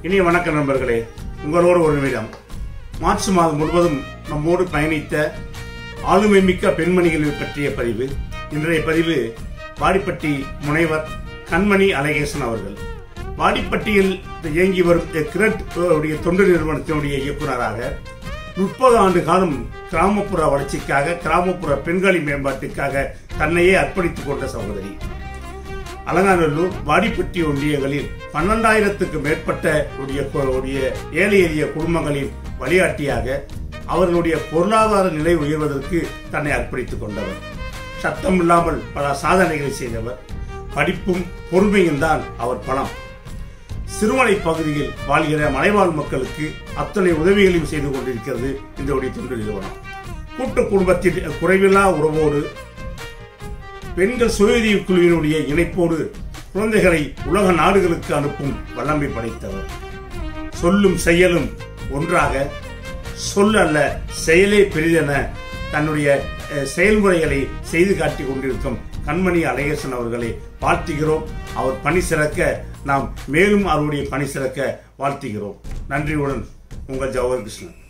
இனிய வணக்க நண்பர்களே உங்களோடு ஒரு நிமிடம் மார்ச் மாதம் முழுவதும் நம்மோடு பயணித்த ஆளுமை மிக்க பெண்மணிகள் பற்றிய பதிவு இன்றைய பதிவு வாடிப்பட்டி முனைவர் கண்மணி அழகேசன் அவர்கள் வாடிப்பட்டியில் இயங்கி வரும் கிரெட் உடைய தொண்டு நிறுவனத்தினுடைய இயக்குநராக முப்பது ஆண்டு காலம் கிராமப்புற வளர்ச்சிக்காக கிராமப்புற பெண்களின் மேம்பாட்டுக்காக தன்னையே அர்ப்பணித்துக் கொண்ட சகோதரி அலங்காநல்லூர் வாடிப்பட்டி ஒன்றியங்களில் பன்னெண்டாயிரத்துக்கு மேற்பட்ட உடைய உடைய ஏழை எளிய குடும்பங்களின் வழிகாட்டியாக அவர்களுடைய பொருளாதார நிலை உயர்வதற்கு தன்னை அர்ப்பணித்துக் கொண்டவர் சத்தம் இல்லாமல் பல சாதனைகளை செய்தவர் படிப்பும் பொறுமையும் தான் அவர் பணம் சிறுமலை பகுதியில் வாழ்கிற மலைவாழ் மக்களுக்கு அத்தனை உதவிகளையும் செய்து கொண்டிருக்கிறது இந்த உடைய தொண்டு நிறுவனம் கூட்டு குடும்பத்தில் குறைவில்லா உறவோடு பெண்கள் சுயஉதவி குழுவினுடைய இணைப்போடு குழந்தைகளை உலக நாடுகளுக்கு அனுப்பும் வல்லமை படைத்தவர் சொல்லும் செயலும் ஒன்றாக சொல் அல்ல செயலே பெரிதென தன்னுடைய அஹ், செயல்முறைகளை செய்து காட்டிக் கொண்டிருக்கும் கண்மணி அழகேசன் அவர்களை வாழ்த்துகிறோம் அவர் பணி சிறக்க நாம் மேலும் அவருடைய பணி சிறக்க வாழ்த்துகிறோம் நன்றியுடன் உங்கள் ஜவஹர் கிருஷ்ணன்